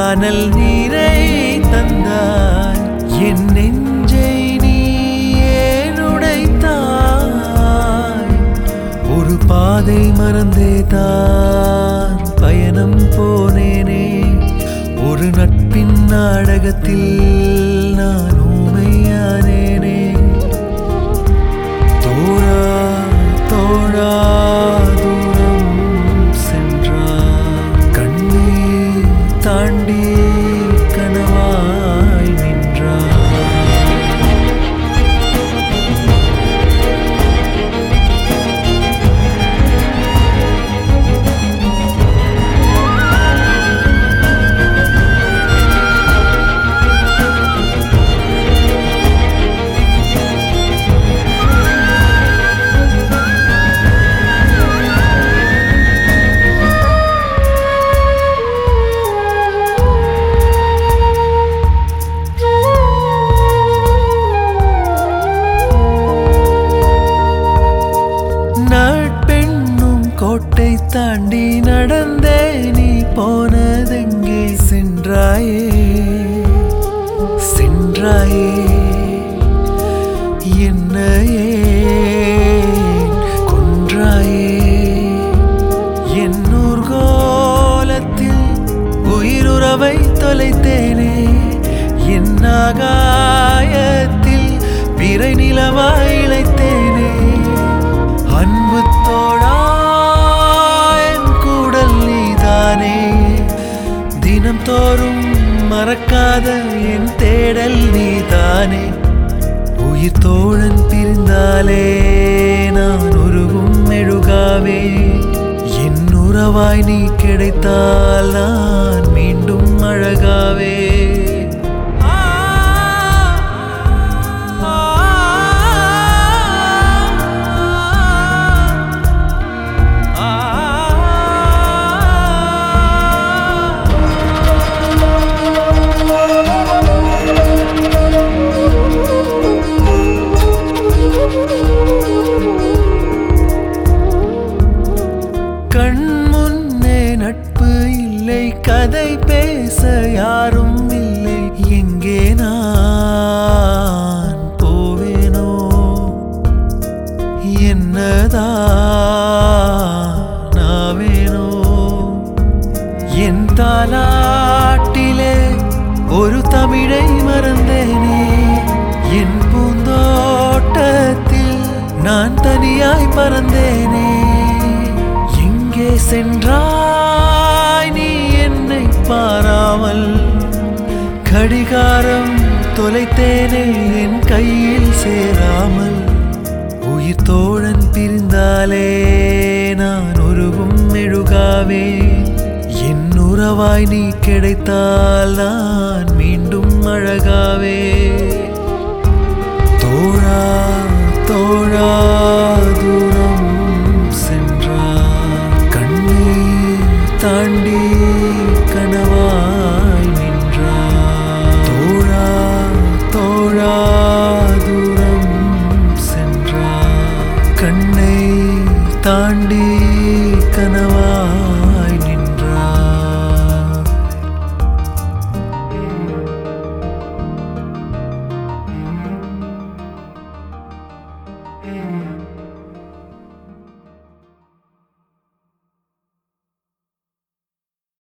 கானல் நீரை தந்தாய் என் நெஞ்சை நீ ஏன் உடைத்தாய் ஒரு பாதை மறந்தே தான் பயணம் போனேனே ஒரு நட்பின் நாடகத்தில் நான் ஊமையானேனே தோழா தோழா தூரம் சென்றார் கண்ணீர் தாண்டி கனவாய் நின்றார் நட்பெண்ணும் கோட்டை தாண்டி நடந்தே நீ போனதெங்கே சென்றாயே சென்றாயே என்னையே கொன்றாயே என்னூர் கோலத்தில் உயிருறவை தொலைத்தேனே என் ஆகாயத்தில் பிறை நிலவாய் இழைத்தேனே அன்பு தோழா என் கூடல் நீதானே தினம் தோறும் மறக்காத என் தேடல் நீதானே உயிர் தோழன் பிரிந்தாலே நான் உருகும் மெழுகாவே என் உறவாய் நீ கிடைத்தால் நான் மீண்டும் அழகாவே ஆ, ஆ, ஆ, ஆ. கண் முன்னே நட்பு இல்லை கதை பேச யாரும் இல்லை எங்கே நான் போவேனோ என்னதான் நாவேனோ என் தாலாட்டிலே ஒரு தமிழை மறந்தேனே என் பூந்தோட்டத்தில் நான் தனியாய் பறந்தேனே எங்கே சென்றாய் நீ என்னை பாராமல் கடிகாரம் தொலைத்தேனே என் கையில் சேராமல் உயிர் தோழன் பிரிந்தாலே நான் உருகும் மெழுகாவே என் உறவாய் நீ கிடைத்தால் நான் மீண்டும் அழகாவே தோழா தோழா தூரம் சென்றார் கண்ணீர் தாண்டி கனவாய்